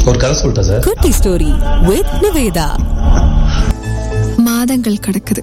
ஒரு கதை சொல்லிட்டா சார் குட்டி ஸ்டோரி வித் நிவேதா மாதங்கள் கடக்குது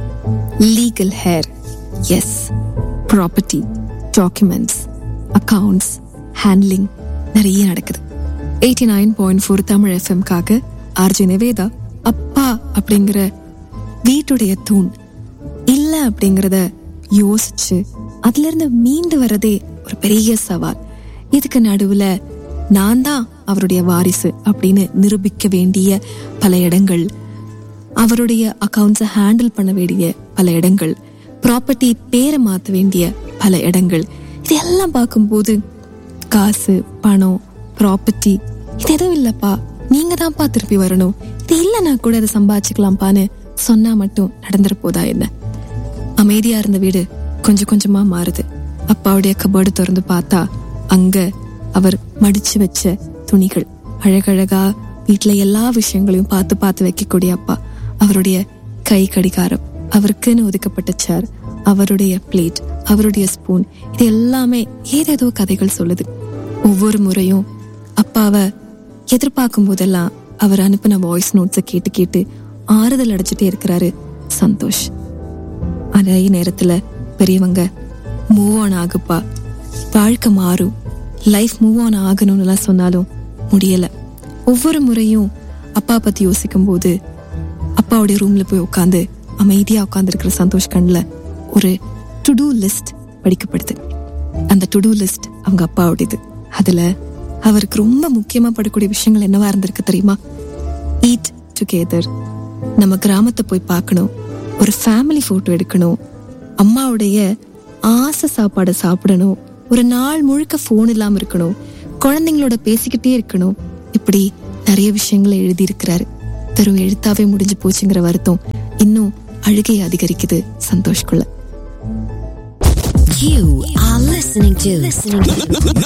legal heirs property documents accounts handling நிறைய நடக்குது eighty nine point four Tamil எஃப்எம்காக ஆர்ஜி நிவேதா அப்பா அப்படிங்கிற வீட்டுடைய தூண் இல்ல அப்படிங்கறத யோசிச்சு அதுல இருந்து மீண்டு வரதே ஒரு பெரிய சவால் இதுக்கு நடுவுல நான் தான் அவருடைய வாரிசு அப்படின்னு நிரூபிக்க வேண்டிய பல இடங்கள் அவருடைய அக்கவுண்ட்ஸை ஹேண்டில் பண்ண வேண்டிய பல இடங்கள் ப்ராப்பர்ட்டி பேரை மாற்ற வேண்டிய பல இடங்கள் இதெல்லாம் பார்க்கும்போது காசு பணம் ப்ராப்பர்ட்டி இது எதுவும் இல்லப்பா நீங்க தான்ப்பா திருப்பி வரணும் இது இல்லைன்னா கூட அதை சம்பாதிச்சுக்கலாம்ப்பான்னு சொன்னா மட்டும் நடந்துற போதா என்ன அமைதியா இருந்த வீடு கொஞ்சம் கொஞ்சமா மாறுது அப்பாவுடைய கபோர்டு திறந்து பார்த்தா அங்க அவர் மடிச்சு வச்ச துணிகள் அழகழகா வீட்டுல எல்லா விஷயங்களையும் பார்த்து பார்த்து வைக்கக்கூடிய அப்பா அவருடைய கை கடிகாரம் அவருக்குன்னு ஒதுக்கப்பட்ட சேர் அவருடைய பிளேட் அவருடைய ஸ்பூன் இது எல்லாமே ஏதேதோ கதைகள் சொல்லுது ஒவ்வொரு முறையும் அப்பாவை எதிர்பார்க்கும் போதெல்லாம் அவர் அனுப்பின வாய்ஸ் நோட்ஸை கேட்டு கேட்டு ஆறுதல் அடைச்சிட்டே இருக்கிறாரு சந்தோஷ் அதே நேரத்துல பெரியவங்க மூவ் ஆன் ஆகுப்பா வாழ்க்கை மாறும் லைஃப் மூவ் ஆன் ஆகணும்னு சொன்னாலும் முடியல ஒவ்வொரு முறையும் அப்பா பத்தி யோசிக்கும் போது அப்பாவுடைய ரூம்ல போய் உட்காந்து அமைதியா உட்காந்துருக்கிற சந்தோஷ் கண்ணுல ஒரு டு டூ லிஸ்ட் படிக்கப்படுது அந்த டு டூ லிஸ்ட் அவங்க அப்பாவுடையது அதுல அவருக்கு ரொம்ப முக்கியமா படக்கூடிய விஷயங்கள் என்னவா இருந்திருக்கு தெரியுமா ஈட் டுகெதர் நம்ம கிராமத்தை போய் பார்க்கணும் ஒரு ஃபேமிலி போட்டோ எடுக்கணும் அம்மாவுடைய ஆசை சாப்பாடை சாப்பிடணும் ஒரு நாள் முழுக்க ஃபோன் இல்லாம இருக்கணும் குழந்தைங்களோட பேசிக்கிட்டே இருக்கணும் இப்படி நிறைய விஷயங்களை எழுதி இருக்கிறாரு வெறும் எழுத்தாவே முடிஞ்சு போச்சுங்கிற வருத்தம் இன்னும் அழுகை அதிகரிக்குது சந்தோஷ்குள்ள You are listening to listening to